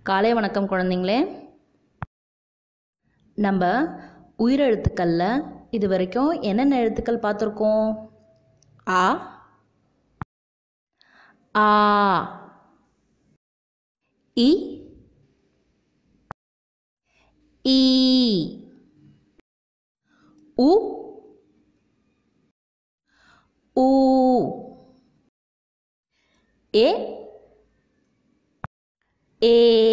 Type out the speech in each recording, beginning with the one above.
காலை வணக்கம் குழந்தைங்களே நம்ம உயிரெழுத்துக்களில் இது வரைக்கும் என்னென்ன எழுத்துக்கள் பார்த்துருக்கோம் ஆ ஆ இ ஈ உ ஊ ஏ ஏ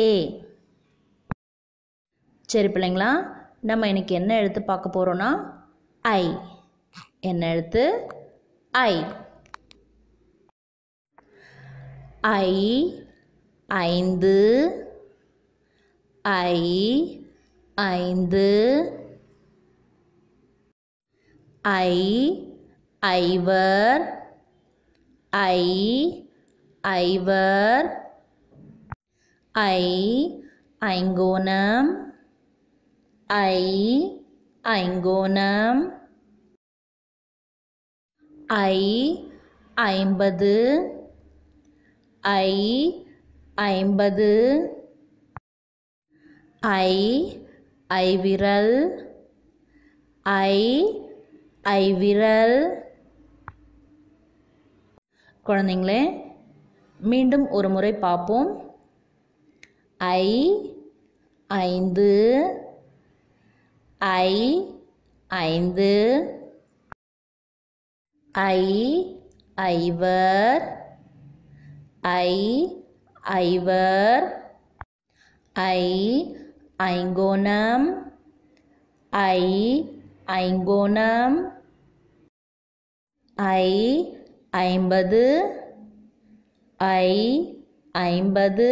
சரி பிள்ளைங்களா நம்ம இன்னைக்கு என்ன எழுத்து பார்க்க போகிறோன்னா ஐ என்ன எழுத்து ஐ ஐ ஐந்து ஐ ஐந்து ஐ ஐவர் ஐ ஐவர் ஐ ஐங்கோணம் ஐ ஐங்கோணம் ஐ ஐம்பது ஐ ஐம்பது ஐ ஐவிரல் ஐ ஐவிரல் குழந்தைங்களே மீண்டும் ஒரு முறை பார்ப்போம் ஐ ஐந்து ஐ ஐந்து ஐ ஐவர் ஐ ஐவர் ஐ ஐங்கோணம் ஐ ஐங்கோணம் ஐ ஐம்பது ஐ ஐம்பது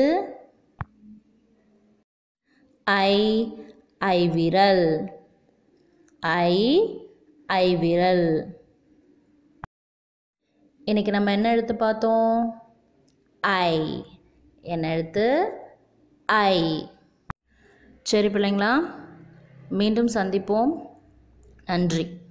ஐ ஐவிரல் ஐ ஐவிரல் இன்னைக்கு நம்ம என்ன எழுத்து பார்த்தோம் ஐ என்ன எழுத்து ஐ சரி பிள்ளைங்களா மீண்டும் சந்திப்போம் நன்றி